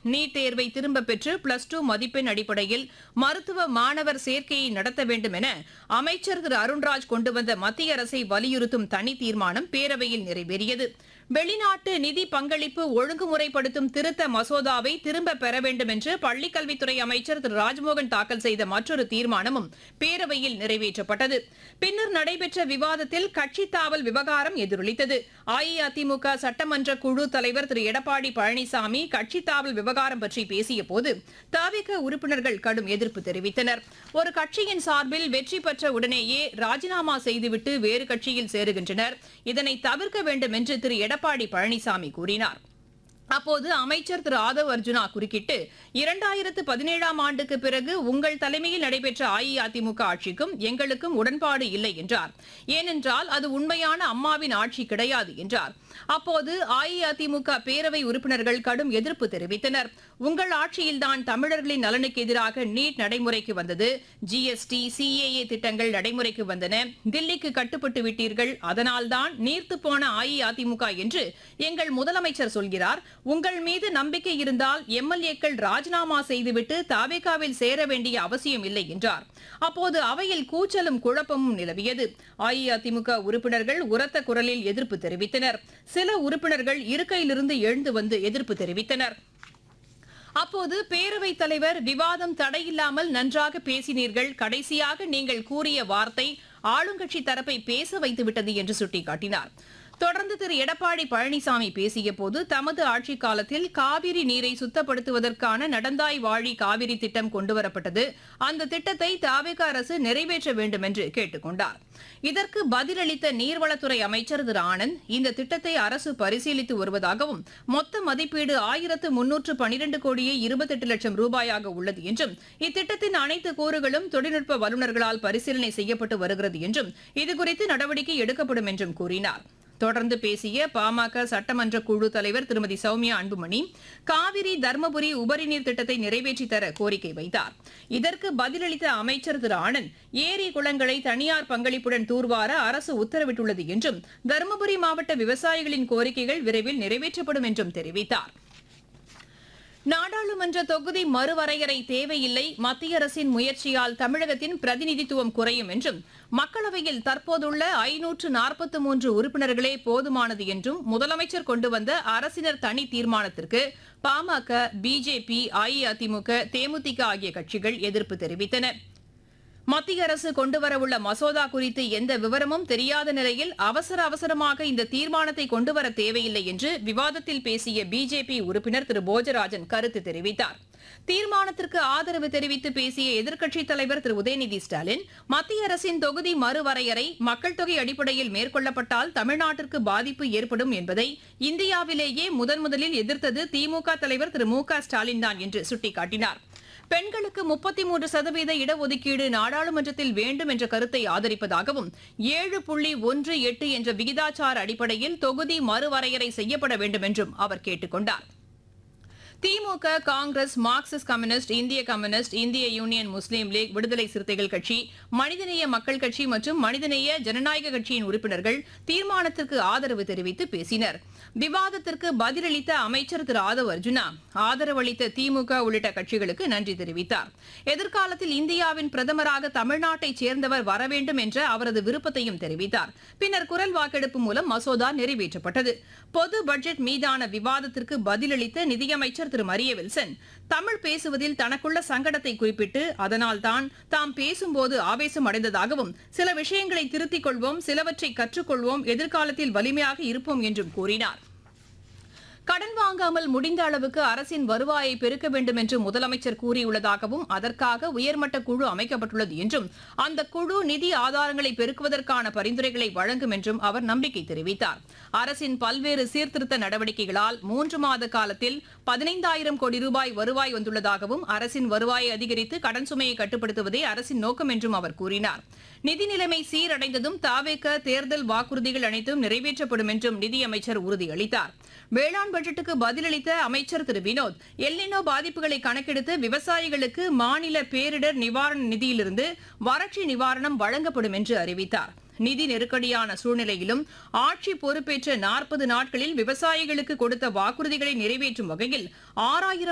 NEET தேர்வை திரும்பப் பெற்று பிளஸ் டூ மதிப்பெண் அடிப்படையில் மருத்துவ மாணவர் சேர்க்கையை நடத்த வேண்டும் என அமைச்சர் திரு அருண்ராஜ் கொண்டு வந்த மத்திய அரசை வலியுறுத்தும் தனி தீர்மானம் பேரவையில் நிறைவேறியது வெளிநாட்டு நிதி பங்களிப்பு ஒழுங்குமுறைப்படுத்தும் திருத்த மசோதாவை திரும்ப பெற வேண்டும் என்று பள்ளிக்கல்வித்துறை அமைச்சர் திரு ராஜ்மோகன் தாக்கல் செய்த மற்றொரு தீர்மானமும் பேரவையில் நிறைவேற்றப்பட்டது பின்னர் நடைபெற்ற விவாதத்தில் கட்சித் தாவல் விவகாரம் எதிரொலித்தது அஇஅதிமுக சட்டமன்ற குழு தலைவர் திரு எடப்பாடி பழனிசாமி கட்சித் தாவல் விவகாரம் பற்றி பேசிய போது தவிக உறுப்பினர்கள் கடும் எதிர்ப்பு தெரிவித்தனர் ஒரு கட்சியின் சார்பில் வெற்றி பெற்ற உடனேயே ராஜினாமா செய்துவிட்டு வேறு கட்சியில் சேருகின்றனர் இதனை தவிர்க்க வேண்டும் என்று திரு எடப்பாடி பழனிசாமி கூறினார் அப்போது அமைச்சர் திரு ஆதவ் அர்ஜுனா குறுக்கிட்டு இரண்டாயிரத்து பதினேழாம் ஆண்டுக்கு பிறகு உங்கள் தலைமையில் நடைபெற்ற அஇஅதிமுக ஆட்சிக்கும் எங்களுக்கும் உடன்பாடு இல்லை என்றார் ஏனென்றால் அது உண்மையான அம்மாவின் ஆட்சி கிடையாது என்றார் அப்போது அஇஅதிமுக பேரவை உறுப்பினர்கள் கடும் எதிர்ப்பு தெரிவித்தனர் உங்கள் ஆட்சியில்தான் தமிழர்களின் நலனுக்கு எதிராக நீட் நடைமுறைக்கு வந்தது ஜிஎஸ்டி சிஏஏ திட்டங்கள் நடைமுறைக்கு வந்தன தில்லிக்கு கட்டுப்பட்டு விட்டீர்கள் அதனால்தான் நீர்த்து போன அஇஅதிமுக என்று எங்கள் முதலமைச்சர் சொல்கிறார் உங்கள் மீது நம்பிக்கை இருந்தால் எம்எல்ஏக்கள் ராஜினாமா செய்துவிட்டு தாவேகாவில் சேர வேண்டிய அவசியம் இல்லை என்றார் அப்போது அவையில் கூச்சலும் குழப்பமும் நிலவியது அஇஅதிமுக உறுப்பினர்கள் உரத்த குரலில் எதிர்ப்பு தெரிவித்தனர் சில உறுப்பினர்கள் இருக்கையிலிருந்து எழுந்து வந்து எதிர்ப்பு தெரிவித்தனர் அப்போது பேரவைத் தலைவர் விவாதம் தடையில்லாமல் நன்றாக பேசினீர்கள் கடைசியாக நீங்கள் கூறிய வார்த்தை ஆளுங்கட்சி தரப்பை பேச வைத்துவிட்டது என்று சுட்டிக்காட்டினார் தொடர்ந்து திரு எடப்பாடி பழனிசாமி பேசிய போது தமது ஆட்சிக் காலத்தில் காவிரி நீரை சுத்தப்படுத்துவதற்கான நடந்தாய் வாழி காவிரி திட்டம் கொண்டுவரப்பட்டது அந்த திட்டத்தை தாவேக அரசு நிறைவேற்ற வேண்டும் என்று கேட்டுக் கொண்டார் இதற்கு பதிலளித்த நீர்வளத்துறை அமைச்சர் திரு ஆனந்த் இந்த திட்டத்தை அரசு பரிசீலித்து வருவதாகவும் மொத்த மதிப்பீடு ஆயிரத்து முன்னூற்று பனிரெண்டு கோடியே இருபத்தெட்டு லட்சம் ரூபாயாக உள்ளது என்றும் இத்திட்டத்தின் அனைத்து கூறுகளும் தொழில்நுட்ப வல்லுநர்களால் பரிசீலனை செய்யப்பட்டு வருகிறது என்றும் இதுகுறித்து நடவடிக்கை எடுக்கப்படும் என்றும் கூறினார் தொடர்ந்து பேசிய பாமக சட்டமன்ற குழு தலைவர் திருமதி சௌமியா அன்புமணி காவிரி தர்மபுரி உபரிநீர் திட்டத்தை நிறைவேற்றி தர கோரிக்கை வைத்தார் இதற்கு பதிலளித்த அமைச்சர் திரு ஆனந்த் ஏரி குளங்களை தனியார் பங்களிப்புடன் தூர்வார அரசு உத்தரவிட்டுள்ளது என்றும் தருமபுரி மாவட்ட விவசாயிகளின் கோரிக்கைகள் விரைவில் நிறைவேற்றப்படும் என்றும் தெரிவித்தார் நாடாளுமன்ற தொகுதி மறுவரையறை தேவையில்லை மத்திய அரசின் முயற்சியால் தமிழகத்தின் பிரதிநிதித்துவம் குறையும் என்றும் மக்களவையில் தற்போதுள்ள ஐநூற்று நாற்பத்தி மூன்று உறுப்பினர்களே போதுமானது என்றும் முதலமைச்சர் கொண்டு வந்த அரசினர் தனி தீர்மானத்திற்கு பாமக பிஜேபி அஇஅதிமுக தேமுதிக ஆகிய கட்சிகள் எதிர்ப்பு தெரிவித்தன மத்திய அரசு கொண்டுவரவுள்ள மசோதா குறித்து எந்த விவரமும் தெரியாத நிலையில் அவசர அவசரமாக இந்த தீர்மானத்தை கொண்டுவர தேவையில்லை என்று விவாதத்தில் பேசிய பிஜேபி உறுப்பினர் திரு போஜராஜன் கருத்து தெரிவித்தார் தீர்மானத்திற்கு ஆதரவு தெரிவித்து பேசிய எதிர்க்கட்சித் தலைவர் திரு உதயநிதி ஸ்டாலின் மத்திய அரசின் தொகுதி மறுவரையறை மக்கள் தொகை அடிப்படையில் மேற்கொள்ளப்பட்டால் தமிழ்நாட்டிற்கு பாதிப்பு ஏற்படும் என்பதை இந்தியாவிலேயே முதன் முதலில் எதிர்த்தது திமுக தலைவர் திரு மு க ஸ்டாலின் தான் என்று சுட்டிக்காட்டினார் பெண்களுக்கு முப்பத்தி மூன்று சதவீத இடஒதுக்கீடு நாடாளுமன்றத்தில் வேண்டும் என்ற கருத்தை ஆதரிப்பதாகவும் ஏழு புள்ளி ஒன்று எட்டு என்ற விகிதாச்சார அடிப்படையில் தொகுதி மறுவரையறை செய்யப்பட வேண்டும் என்றும் அவர் கேட்டுக் கொண்டார் திமுக காங்கிரஸ் மார்க்சிஸ்ட் கம்யூனிஸ்ட் இந்திய கம்யூனிஸ்ட் இந்திய யூனியன் முஸ்லீம் லீக் விடுதலை சிறுத்தைகள் கட்சி மனிதநேய மக்கள் கட்சி மற்றும் மனிதநேய ஜனநாயக கட்சியின் உறுப்பினர்கள் தீர்மானத்திற்கு ஆதரவு தெரிவித்து பேசினர் விவாதத்திற்கு பதிலளித்த அமைச்சர் திரு ஆதவ் அர்ஜுனா ஆதரவு அளித்த திமுக உள்ளிட்ட கட்சிகளுக்கு நன்றி தெரிவித்தார் எதிர்காலத்தில் இந்தியாவின் பிரதமராக தமிழ்நாட்டைச் சேர்ந்தவர் வர வேண்டும் என்ற அவரது விருப்பத்தையும் தெரிவித்தார் பின்னர் குரல் வாக்கெடுப்பு மூலம் மசோதா நிறைவேற்றப்பட்டது பொது பட்ஜெட் மீதான விவாதத்திற்கு பதிலளித்த நிதியமைச்சர் திரு மரிய வில்சன் தமிழ் பேசுவதில் தனக்குள்ள சங்கடத்தை குறிப்பிட்டு அதனால்தான் தாம் பேசும்போது ஆவேசம் அடைந்ததாகவும் சில விஷயங்களை திருத்திக் கொள்வோம் சிலவற்றை கற்றுக்கொள்வோம் எதிர்காலத்தில் வலிமையாக இருப்போம் என்றும் கூறினார் கடன் வாங்காமல் முடிந்த அளவுக்கு அரசின் வருவாயை பெருக்க வேண்டும் என்று முதலமைச்சர் கூறியுள்ளதாகவும் அதற்காக உயர்மட்ட குழு அமைக்கப்பட்டுள்ளது என்றும் அந்த குழு நிதி ஆதாரங்களை பெருக்குவதற்கான பரிந்துரைகளை வழங்கும் என்றும் அவர் நம்பிக்கை தெரிவித்தார் அரசின் பல்வேறு சீர்திருத்த நடவடிக்கைகளால் மூன்று மாத காலத்தில் பதினைந்தாயிரம் கோடி ரூபாய் வருவாய் வந்துள்ளதாகவும் அரசின் வருவாயை அதிகரித்து கடன் சுமையை கட்டுப்படுத்துவதே அரசின் நோக்கம் என்றும் அவர் கூறினார் நிதி நிலைமை சீரடைந்ததும் தாவேக்க தேர்தல் வாக்குறுதிகள் அனைத்தும் நிறைவேற்றப்படும் என்றும் நிதியமைச்சர் உறுதியளித்தார் வேளாண் பட்ஜெட்டுக்கு பதிலளித்த அமைச்சர் திரு வினோத் எல்லினோ பாதிப்புகளை கணக்கெடுத்து விவசாயிகளுக்கு மாநில பேரிடர் நிவாரண நிதியிலிருந்து வறட்சி நிவாரணம் வழங்கப்படும் என்று அறிவித்தார் நிதி நெருக்கடியான சூழ்நிலையிலும் ஆட்சி பொறுப்பேற்ற நாற்பது நாட்களில் விவசாயிகளுக்கு கொடுத்த வாக்குறுதிகளை நிறைவேற்றும் வகையில் ஆறாயிரம்